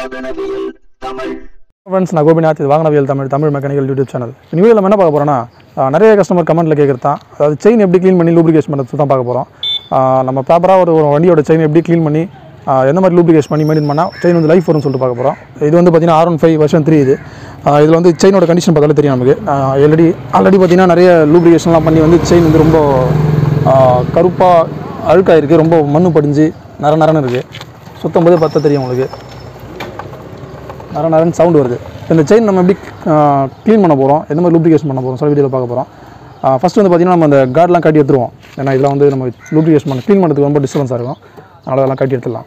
வாகனவியல் Tamil friends நான் கோபிநாத் இது வாகனவியல் Tamil Tamil mechanical YouTube channel இந்த வீடியோவில் நம்ம என்ன பார்க்க போகிறோன்னா நிறைய கஸ்டமர் கமெண்ட்டில் கேட்குறது தான் அதாவது செயின் எப்படி க்ளீன் பண்ணி லூப்ரிகேஷன் பண்ணுறது தான் பார்க்க போகிறோம் நம்ம ப்ராப்பராக ஒரு ஒரு வண்டியோட செயின் எப்படி க்ளீன் பண்ணி ஆஹ் எந்த மாதிரி லூப்ரிகேஷன் பண்ணி மெயின்டைன் பண்ணால் செயின் வந்து லைஃப் வரும்னு சொல்லிட்டு பார்க்க போகிறோம் இது வந்து பார்த்தீங்கன்னா R one five version three இது இதில் வந்து செயினோட கண்டிஷன் பார்த்தாலே தெரியும் நமக்கு ஆல்ரெடி ஆல்ரெடி பார்த்தீங்கன்னா நிறைய லூப்ரிகேஷன்லாம் பண்ணி வந்து செயின் வந்து ரொம்ப கருப்பாக அழுக்காயிருக்கு ரொம்ப மண்ணு படிஞ்சு நர நரன்னு இருக்குது சுத்தம் போது பார்த்தா தெரியும் உங்களுக்கு நர நரன்னு சவுண்ட் வருது இந்த செயின் நம்ம எப்படி க்ளீன் பண்ண போகிறோம் எந்த மாதிரி லூப்ரிகேஷன் பண்ண போகிறோம் சில வீடியோவில் பார்க்க போகிறோம் ஃபஸ்ட்டு வந்து பார்த்திங்கன்னா நம்ம அந்த கார்டெலாம் கட்டி எடுத்துருவோம் ஏன்னா இதெல்லாம் வந்து நம்ம லூப்ரிகேஷன் பண்ண க்ளீன் பண்ணுறதுக்கு ரொம்ப டிஸ்டர்பன்ஸாக இருக்கும் அதனால் அதெல்லாம் கட்டி எடுத்துடலாம்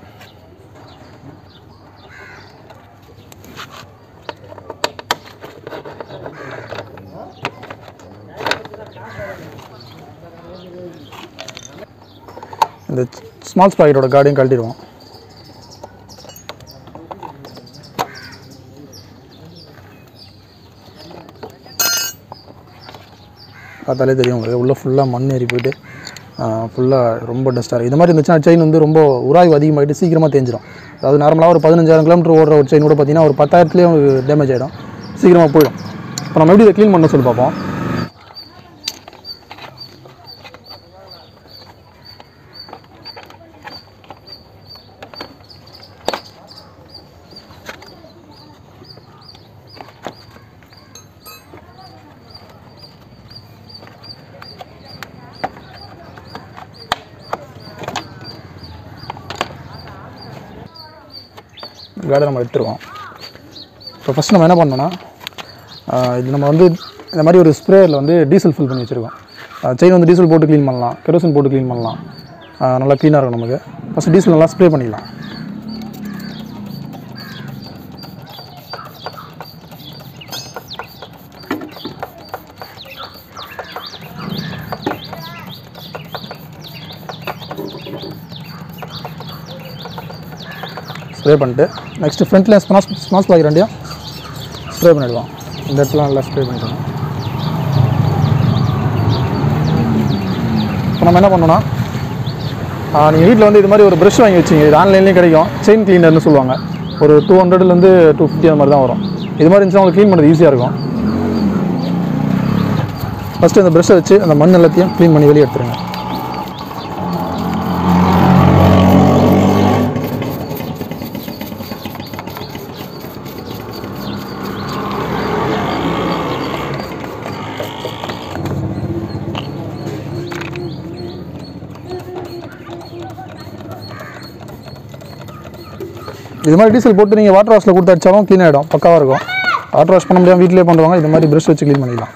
இந்த ஸ்மால் ஸ்பாக்கெட்டோட கார்டையும் கழட்டிடுவோம் பார்த்தாலே தெரியும் உங்களுக்கு உள்ளே ஃபுல்லாக மண் ஏறி போயிட்டு ஃபுல்லாக ரொம்ப டஸ்ட்டாக இருக்குது இந்த மாதிரி இருந்துச்சுன்னா செயின் வந்து ரொம்ப உராய்வு அதிகமாகிட்டு சீக்கிரமாக தேஞ்சிரும் அதாவது நார்மலாக ஒரு பதினஞ்சாயிரம் கிலோமீட்டர் ஓடுற ஒரு செயின் கூட பார்த்தீங்கன்னா ஒரு பத்தாயிரத்துலேயே உங்களுக்கு டேமேஜ் ஆகிடும் சீக்கிரமாக போயிடும் இப்போ நம்ம எப்படி இதை க்ளீன் பண்ண சொல்லி பார்ப்போம் கார்டை நம்ம எடுத்துருவோம் இப்போ ஃபஸ்ட் நம்ம என்ன பண்ணோம்னா ஆஹ் இது நம்ம வந்து இந்த மாதிரி ஒரு ஸ்ப்ரேயரில் வந்து டீசல் ஃபில் பண்ணி வச்சுருக்கோம் செயின் வந்து டீசல் போட்டு க்ளீன் பண்ணலாம் கெரோசின் போட்டு க்ளீன் பண்ணலாம் ஆஹ் நல்லா க்ளீனாக இருக்கும் நமக்கு ஃபஸ்ட் டீசல் நல்லா ஸ்ப்ரே பண்ணிக்கலாம் ஸ்ப்ரே பண்ணிட்டு நெக்ஸ்ட்டு ஃப்ரண்ட்டில் ஸ்மால் ஸ்மால் ஸ்பாக் ரெண்டையும் ஸ்ப்ரே பண்ணிடுவோம் இந்த இடத்துல நல்லா ஸ்ப்ரே பண்ணிடுவோம் இப்போ நம்ம என்ன பண்ணோம்னா நீங்கள் வீட்டில் வந்து இது மாதிரி ஒரு ப்ரஷ் வாங்கி வச்சிங்க இது ஆன்லைன்லேயும் கிடைக்கும் செயின் க்ளீனர்னு சொல்லுவாங்க ஒரு டூ ஹண்ட்ரட்லேருந்து டூ ஃபிஃப்டி அந்த மாதிரி தான் வரும் இது மாதிரி இருந்துச்சுன்னா உங்களுக்கு க்ளீன் பண்ணுறது ஈஸியாக இருக்கும் ஃபஸ்ட்டு அந்த ப்ரஷ்ஷை வச்சு அந்த மண் எல்லாத்தையும் க்ளீன் பண்ணி வெளியே எடுத்துருங்க இது மாதிரி டீசல் போட்டு நீங்கள் வாட்டர் வாஷில் கொடுத்து அடிச்சாலும் க்ளீன் ஆகிடும் பக்காவாக இருக்கும் வாட்டர் வாஷ் பண்ண முடியாமல் வீட்டிலே பண்ணுவாங்க இது மாதிரி ப்ரஷ் வச்சு க்ளீன் பண்ணிக்கலாம்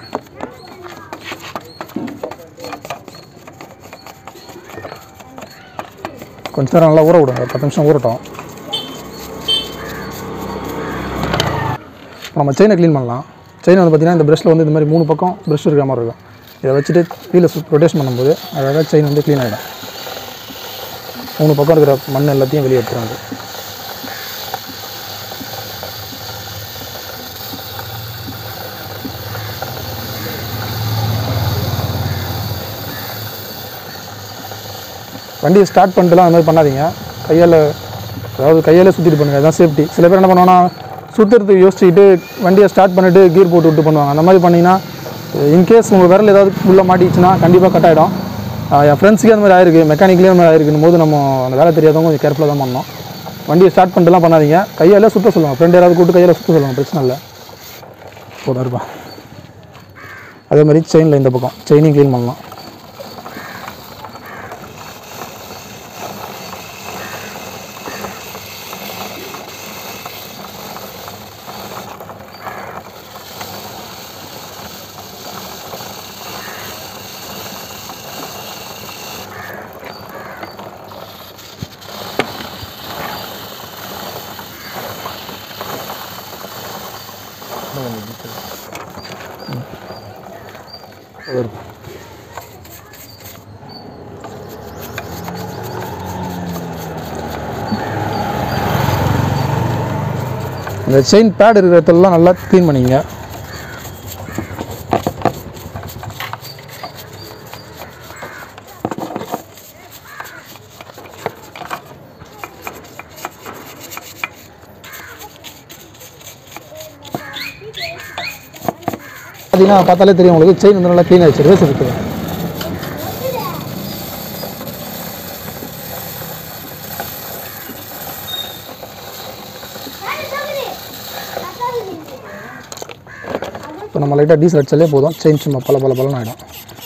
கொஞ்ச நேரம் நல்லா ஊற விடுங்க ஒரு பத்து நிமிஷம் ஊறட்டும் இப்போ நம்ம செயினை க்ளீன் பண்ணலாம் செயின் வந்து பார்த்திங்கன்னா இந்த ப்ரஷ்ஷில் வந்து இந்த மாதிரி மூணு பக்கம் ப்ரஷ் இருக்கிற மாதிரி இருக்கும் இதை வச்சுட்டு வீலை ரொட்டேஷன் பண்ணும்போது அழகாக செயின் வந்து க்ளீன் ஆகிடும் மூணு பக்கம் இருக்கிற மண் எல்லாத்தையும் வெளியே எடுத்துருவாங்க வண்டியை ஸ்டார்ட் பண்ணிட்டுலாம் அந்த மாதிரி பண்ணாதீங்க கையால் அதாவது கையால் சுற்றிட்டு பண்ணுங்கள் அதுதான் சேஃப்டி சில பேர் என்ன பண்ணுவாங்கன்னா சுற்றுறதுக்கு யோசிச்சுக்கிட்டு வண்டியை ஸ்டார்ட் பண்ணிவிட்டு கீர் போட்டு விட்டு பண்ணுவாங்க அந்த மாதிரி பண்ணிங்கன்னா இன்கேஸ் உங்கள் விரல் ஏதாவது உள்ளே மாட்டிச்சுன்னா கண்டிப்பாக கட் ஆகிடும் என் ஃப்ரெண்ட்ஸுக்கே அந்த மாதிரி ஆயிருக்கு மெக்கானிக்லேயே அந்த மாதிரி ஆயிருக்குன்னு போது நம்ம அந்த வேலை தெரியாதவங்க கொஞ்சம் கேர்ஃபுல்லாக தான் பண்ணணும் வண்டியை ஸ்டார்ட் பண்ணிட்டுலாம் பண்ணாதீங்க கையால் சுற்ற சொல்லுவாங்க ஃப்ரெண்ட் யாராவது கூப்பிட்டு கையால் சுற்ற சொல்லுவாங்க பிரச்சனை இல்லை போதும் இருப்பா அதே மாதிரி செயினில் இந்த பக்கம் செயினையும் க்ளீன் பண்ணலாம் வரும் இந்த செயின் பேட் இருக்கிற இடத்துலலாம் நல்லா க்ளீன் பண்ணிங்க பார்த்தீங்கன்னா பார்த்தாலே தெரியும் உங்களுக்கு செயின் வந்து நல்லா க்ளீன் ஆயிடுச்சு ரிவர்ஸ் இருக்குது இப்போ நம்ம லைட்டாக டீசல் அடிச்சாலே போதும் செயின் சும்மா பல பல பலன்னு ஆகிடும்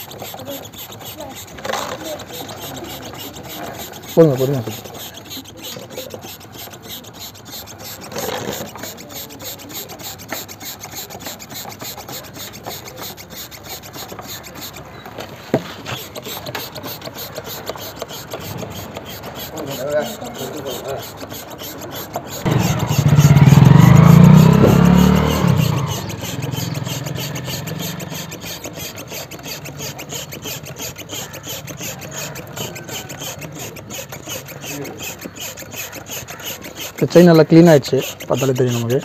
போதுங்க போதுங்க போதுங்க. இப்போ செயின் நல்லா க்ளீன் ஆயிடுச்சு பார்த்தாலே தெரியும் நமக்கு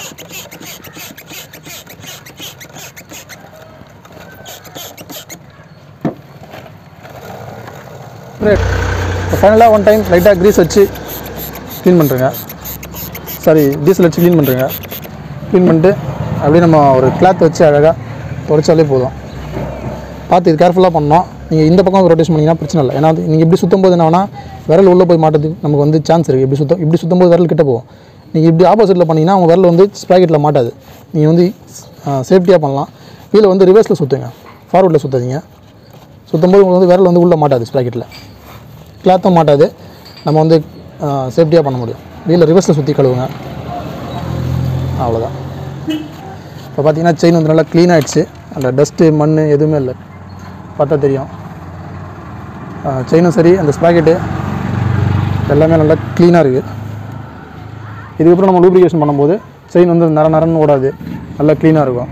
ரைட் ஃபைனலாக ஒன் டைம் லைட்டாக க்ரீஸ் வச்சு க்ளீன் பண்ணுறேங்க சாரி டீசல் வச்சு க்ளீன் பண்ணுறேங்க க்ளீன் பண்ணிட்டு அப்படியே நம்ம ஒரு கிளாத் வச்சு அழகாக துடைச்சாலே போதும் பார்த்து இது கேர்ஃபுல்லாக பண்ணணும் நீங்கள் இந்த பக்கம் ரொட்டேஷன் பண்ணிங்கன்னா பிரச்சனை இல்லை ஏன்னா நீங்கள் இப்படி சுற்றும் போது என்ன வேணா விரல் உள்ளே போய் மாட்டதுக்கு நமக்கு வந்து சான்ஸ் இருக்குது இப்படி சுத்தம் இப்படி சுற்றும் போது விரல் கிட்ட போகும் நீங்கள் இப்படி ஆப்போசிட்டில் பண்ணிங்கன்னா உங்கள் விரல் வந்து ஸ்ப்ராக்கெட்டில் மாட்டாது நீங்கள் வந்து சேஃப்டியாக பண்ணலாம் கீழே வந்து ரிவர்ஸில் சுற்றுங்க ஃபார்வர்டில் சுற்றாதீங்க சுற்றும் போது உங்களுக்கு வந்து விரல் வந்து உள்ளே மாட்டாது ஸ்ப்ராக்கெட்டில் கிளாத்தும் மாட்டாது நம்ம வந்து சேஃப்டியாக பண்ண முடியும் வீலில் ரிவர்ஸில் சுற்றி கழுவுங்க அவ்வளோதான் இப்போ பார்த்தீங்கன்னா செயின் வந்து நல்லா க்ளீன் ஆகிடுச்சு அந்த டஸ்ட்டு மண் எதுவுமே இல்லை பார்த்தா தெரியும் செயினும் சரி அந்த ஸ்ப்ராக்கெட்டு எல்லாமே நல்லா க்ளீனாக இருக்குது இதுக்கப்புறம் நம்ம லூப்ரிகேஷன் பண்ணும்போது செயின் வந்து நர நரன்னு ஓடாது நல்லா க்ளீனாக இருக்கும்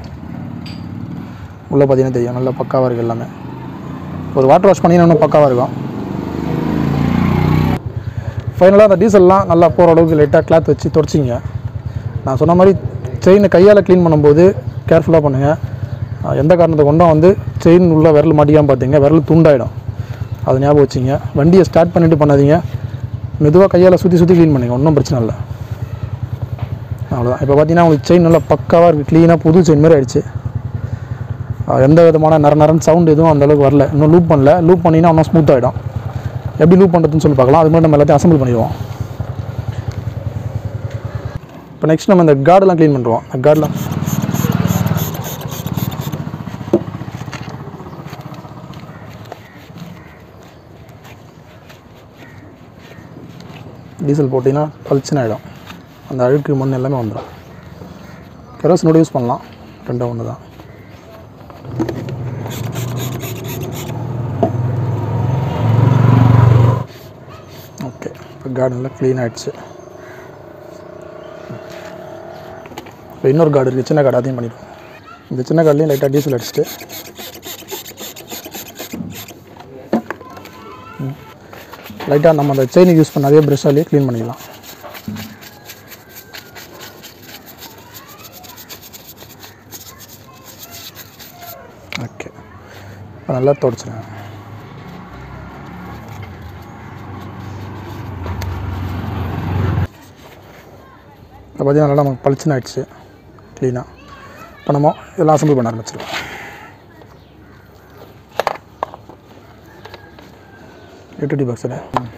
உள்ளே பார்த்தீங்கன்னா தெரியும் நல்லா பக்காவாக இருக்குது எல்லாமே ஒரு வாட்டர் வாஷ் பண்ணிங்கன்னா இன்னும் பக்காவாக இருக்கும் ஃபைனலாக அந்த டீசல்லாம் நல்லா போகிற அளவுக்கு லைட்டாக கிளாத் வச்சு தொடச்சிங்க நான் சொன்ன மாதிரி செயினை கையால் க்ளீன் பண்ணும்போது கேர்ஃபுல்லாக பண்ணுங்கள் அஹ் எந்த காரணத்தை கொண்டும் வந்து செயின் உள்ள விரல் மாட்டிக்காமல் பார்த்தீங்க விரல் துண்டாயிடும் அதை ஞாபகம் வச்சிங்க வண்டியை ஸ்டார்ட் பண்ணிட்டு பண்ணாதீங்க மெதுவாக கையால் சுற்றி சுற்றி க்ளீன் பண்ணுங்க ஒன்றும் பிரச்சனை இல்லை அவ்வளோதான் இப்போ பார்த்தீங்கன்னா உங்களுக்கு செயின் நல்லா பக்காவாக இருக்குது க்ளீனாக புது செயின் மாதிரி ஆயிடுச்சு அஹ் எந்த விதமான நர நரன் சவுண்ட் எதுவும் அந்த அளவுக்கு வரல இன்னும் லூப் பண்ணல லூப் பண்ணிங்கன்னா இன்னும் ஸ்மூத் ஆகிடும் எப்படி லூப் பண்ணுறதுன்னு சொல்லி பார்க்கலாம் அது மாதிரி நம்ம எல்லாத்தையும் அசம்பிள் பண்ணிடுவோம் இப்போ நெக்ஸ்ட் நம்ம இந்த கார்டெல்லாம் க்ளீன் பண்ணுறோம் அந்த கார்டெலாம் டீசல் போட்டிங்கன்னா பளிச்சுன்னு ஆகிடும் அந்த அழுக்கு மண் எல்லாமே வந்துடும் கெரோசினோட யூஸ் பண்ணலாம் ரெண்டும் ஒன்று தான் ஓகே இப்போ கார்டனில் க்ளீன் ஆகிடுச்சு இப்போ இன்னொரு கார்டு இருக்குது சின்ன கார்டு அதையும் பண்ணிடுவோம் இந்த சின்ன கார்டுலையும் லைட்டாக டீசல் அடிச்சுட்டு லைட்டாக நம்ம அந்த செயினுக்கு யூஸ் பண்ண அதே ப்ரெஷ்ஷாலேயே க்ளீன் பண்ணிக்கலாம் ஓகே இப்போ நல்லா தொடச்சிருங்க இப்போ பார்த்தீங்கன்னா நல்லா நமக்கு பளிச்சுன்னு ஆயிடுச்சு க்ளீனாக இப்போ நம்ம இதெல்லாம் அசம்பிள் பண்ண ஆரம்பிச்சிருக்கோம் யூடிடி பாக்ஸில்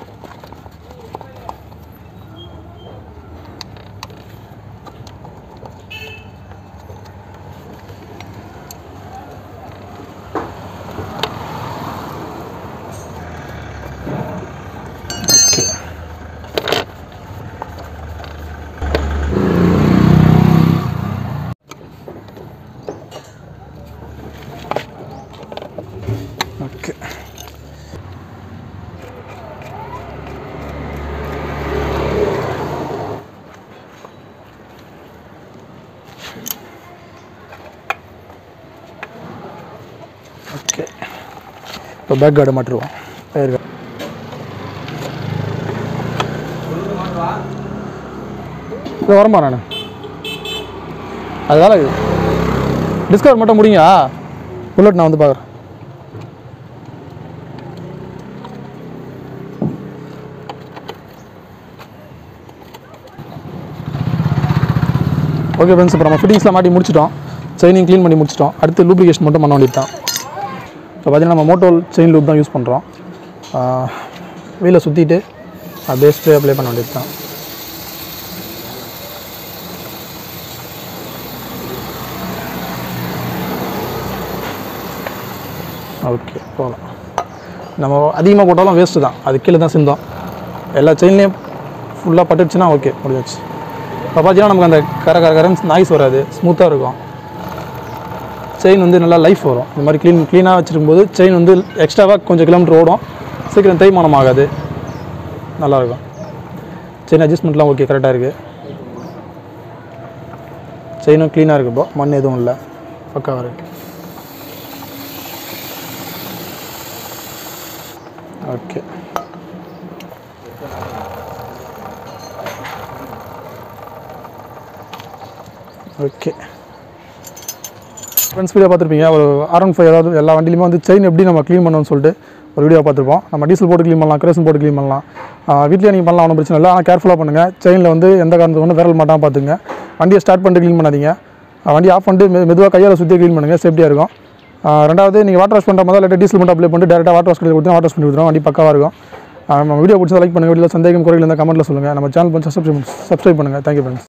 ஓகே ஓகே ஓகே இப்போ பேக் கார்டை மாட்டுருவோம் டயர் கார்டு இப்போ வரமா நான் அது வேலை டிஸ்கவர் மட்டும் முடிங்க புல்லட் நான் வந்து பார்க்குறேன் ஓகே ஃப்ரெண்ட்ஸ் இப்போ நம்ம ஃபிட்டிங்ஸ்லாம் மாட்டி முடிச்சிட்டோம் செயினிங் க்ளீன் பண்ணி முடிச்சிட்டோம் அடுத்து லூப்ரிகேஷன் மட்டும் பண்ண வேண்டியது தான் இப்போ பார்த்தீங்கன்னா நம்ம மோட்டோல் செயின் லூப் தான் யூஸ் பண்ணுறோம் வீலை சுற்றிட்டு அப்படியே ஸ்ப்ரே அப்ளை பண்ண வேண்டியது தான் ஓகே போகலாம் நம்ம அதிகமாக போட்டாலும் வேஸ்ட்டு தான் அது கீழே தான் சிந்தோம் எல்லா செயின்லேயும் ஃபுல்லாக பட்டுச்சுன்னா ஓகே முடிஞ்சிச்சு இப்போ பார்த்தீங்கன்னா நமக்கு அந்த கர கர கரன்னு நாய்ஸ் வராது ஸ்மூத்தாக இருக்கும் செயின் வந்து நல்லா லைஃப் வரும் இந்த மாதிரி க்ளீன் க்ளீனாக வச்சுருக்கும்போது செயின் வந்து எக்ஸ்ட்ராவாக கொஞ்சம் கிலோமீட்டர் ஓடும் சீக்கிரம் தேய்மானம் ஆகாது நல்லாயிருக்கும் செயின் அட்ஜஸ்ட்மெண்ட்லாம் ஓகே கரெக்டாக இருக்குது செயினும் க்ளீனாக இருக்குது இப்போ மண் எதுவும் இல்லை பக்காவாக இருக்குது ஓகே ஓகே ஃப்ரெண்ட்ஸ் வீடியோ பார்த்துருப்பீங்க ஒரு ஆர் ஒன் ஃபைவ் ஏதாவது எல்லா வண்டியிலுமே வந்து செயின் எப்படி நம்ம க்ளீன் பண்ணணும்னு சொல்லிட்டு ஒரு வீடியோ பார்த்துருப்போம் நம்ம டீசல் போட்டு க்ளீன் பண்ணலாம் கிரேசன் போட்டு க்ளீன் பண்ணலாம் வீட்டிலே நீங்கள் பண்ணலாம் ஒன்றும் பிரச்சனை இல்லை ஆனால் கேர்ஃபுல்லாக பண்ணுங்கள் செயினில் வந்து எந்த காரணத்துக்கு ஒன்று விரல் மாட்டாமல் பார்த்துங்க வண்டியை ஸ்டார்ட் பண்ணிட்டு க்ளீன் பண்ணாதீங்க வண்டி ஆஃப் பண்ணிட்டு மெ மெதுவாக கையால் சுற்றி க்ளீன் பண்ணுங்கள் சேஃப்டியாக இருக்கும் ஆஹ் ரெண்டாவது நீங்கள் வாட்டர் வாஷ் பண்ணுற மாதிரி இல்லை டீசல் மட்டும் அப்ளை பண்ணிட்டு டேரெக்டாக வாட்டர் வாஷ் பண்ணி கொடுத்தா வாட்டர் வாஷ் பண்ணி கொடுத்துரும் வண்டி பக்காவாக இருக்கும் ஆஹ் நம்ம வீடியோ பிடிச்சா லைக் பண்ணுங்கள் வீடியோ சந்தேகம் குறைகள் இருந்தால் கமெண்ட்டில் சொல்லுங்கள் நம்ம சேனல் கொஞ்சம் சப்ஸ்கிரைப் சப்ஸ்கிரைப் பண்ணுங்கள் தேங்க்யூ ஃப்ரெண்ட்ஸ்